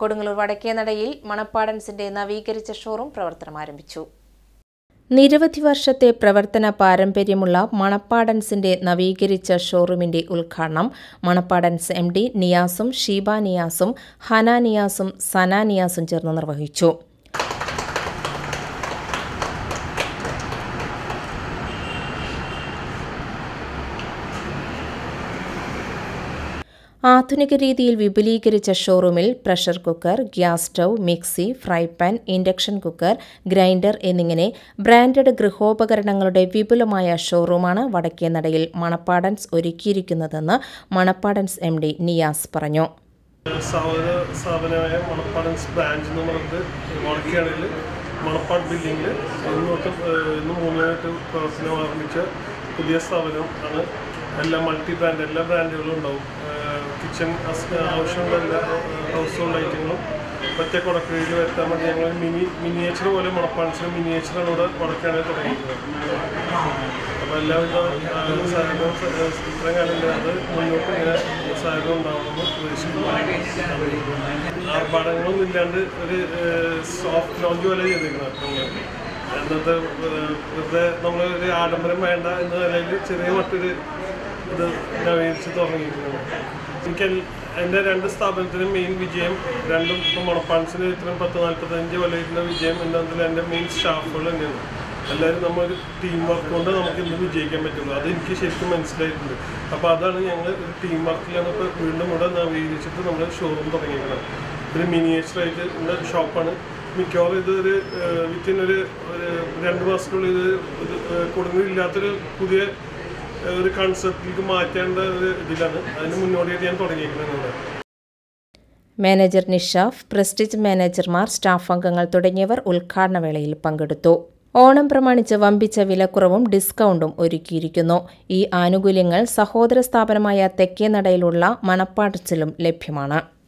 കൊടുങ്ങല്ലൂർ വടക്കേനടയിൽ മണപ്പാടൻസിന്റെ നവീകരിച്ച ഷോറൂം പ്രവർത്തനം ആരംഭിച്ചു നിരവധി വർഷത്തെ പ്രവർത്തന പാരമ്പര്യമുള്ള മണപ്പാടൻസിന്റെ നവീകരിച്ച ഷോറൂമിന്റെ ഉദ്ഘാടനം മണപ്പാടൻസ് എം ഡി നിയാസും ഷീബ നിയാസും ഹന നിയാസും സന നിയാസും ചേർന്ന് നിർവഹിച്ചു ആധുനിക രീതിയിൽ വിപുലീകരിച്ച ഷോറൂമിൽ pressure cooker gas stove mixie fry pan induction cooker grinder എന്നിങ്ങനെ ബ്രാൻഡഡ് ഗൃഹോപകരണങ്ങളുടെ വിപുലമായ ഷോറൂമാണ് വടക്കേനടയിൽ മണപ്പാടൻസ് ഒരുക്കിയിരിക്കുന്നതെന്ന് മണപ്പാടൻസ് എം ഡി നിയാസ് പറഞ്ഞു സഹോദര സ്ഥാപനമായ മണപ്പാടൻസ് ബ്രാഞ്ച് എന്ന് പറഞ്ഞിട്ട് വടക്കേടയിൽ മണപ്പാട് ബിൽഡിങ്ങിൽ ഇന്നോട്ട് ഇന്ന് മൂന്നായിട്ട് പ്രവർത്തനം ആരംഭിച്ച പുതിയ സ്ഥാപനം ആണ് എല്ലാ മൾട്ടി ബ്രാൻഡ് എല്ലാ ബ്രാൻഡുകളും ഉണ്ടാവും കിച്ചൺ ആവശ്യമുള്ള എല്ലാ ഹൗസ് ഹോൾഡ് ഐറ്റങ്ങളും ഒറ്റ കുടക്കീഴിൽ വരുത്താൻ വേണ്ടി ഞങ്ങൾ മിനി മിനിയേച്ചർ പോലെ മണപ്പാടൻസിന് മിനിയേച്ചറാണ് ഇവിടെ വടക്കാണെങ്കിൽ തുടങ്ങിയിട്ടുള്ളത് അപ്പോൾ എല്ലാവിധ സഹകരണവും ഇത്രയും കാലം അത് മുന്നോട്ട് ഇങ്ങനെ സഹകരണം ഉണ്ടാവണമെന്ന് പ്രതീക്ഷിക്കുന്നു ആർഭാടങ്ങളൊന്നും ഇല്ലാണ്ട് ഒരു സോഫ്റ്റ് ലോഞ്ച് പോലെ ചെയ്തിരിക്കുന്നത് നമ്മൾ എന്നിട്ട് വെറുതെ നമ്മൾ ഒരു ആഡംബരം വേണ്ട എന്ന നിലയിൽ ചെറിയ മറ്റൊരു ഇത് നവീകരിച്ച് തുടങ്ങിയിരിക്കുന്നത് എനിക്ക് എൻ്റെ രണ്ട് സ്ഥാപനത്തിനും മെയിൻ വിജയം രണ്ടും ഇപ്പോൾ മണപ്പാൻസിന് ഇത്രയും പത്ത് നാൽപ്പത്തഞ്ച് കൊല്ലയിരുന്ന വിജയം എന്നതിൽ എൻ്റെ മെയിൻ സ്റ്റാഫുകൾ തന്നെയാണ് എല്ലാവരും നമ്മളൊരു ടീം വർക്ക് കൊണ്ട് നമുക്ക് ഇന്ന് വിജയിക്കാൻ പറ്റുള്ളൂ അത് എനിക്ക് ശരിക്കും മനസ്സിലായിട്ടുണ്ട് അപ്പോൾ അതാണ് ഞങ്ങൾ ഒരു ടീം വർക്കിലാണ് ഇപ്പോൾ വീണ്ടും ഇവിടെ നവീകരിച്ചിട്ട് നമ്മൾ ഷോറൂം തുടങ്ങിയിരിക്കുന്നത് ഒരു മിനിയേച്ചറായിട്ട് ഉള്ള ഷോപ്പാണ് മിക്കവാറും ഇത് ഒരു വിത്തിൻ ഒരു രണ്ട് മാസത്തിനുള്ളിൽ ഇത് കൊടുങ്ങില്ലാത്തൊരു പുതിയ ഒരു കൺസെപ്റ്റിലേക്ക് മാറ്റേണ്ട ഒരു ഇതിലാണ് അതിന് മുന്നോടിയായിട്ട് ഞാൻ തുടങ്ങിയിരിക്കുന്നത് മാനേജർ നിഷാഫ് പ്രസ്റ്റിജ് മാനേജർമാർ സ്റ്റാഫ് അംഗങ്ങൾ തുടങ്ങിയവർ ഉദ്ഘാടന വേളയിൽ പങ്കെടുത്തു ഓണം പ്രമാണിച്ച് വമ്പിച്ച വിലക്കുറവും ഡിസ്കൗണ്ടും ഒരുക്കിയിരിക്കുന്നു ഈ ആനുകൂല്യങ്ങൾ സഹോദര സ്ഥാപനമായ തെക്കേനടയിലുള്ള മണപ്പാടച്ചിലും ലഭ്യമാണ്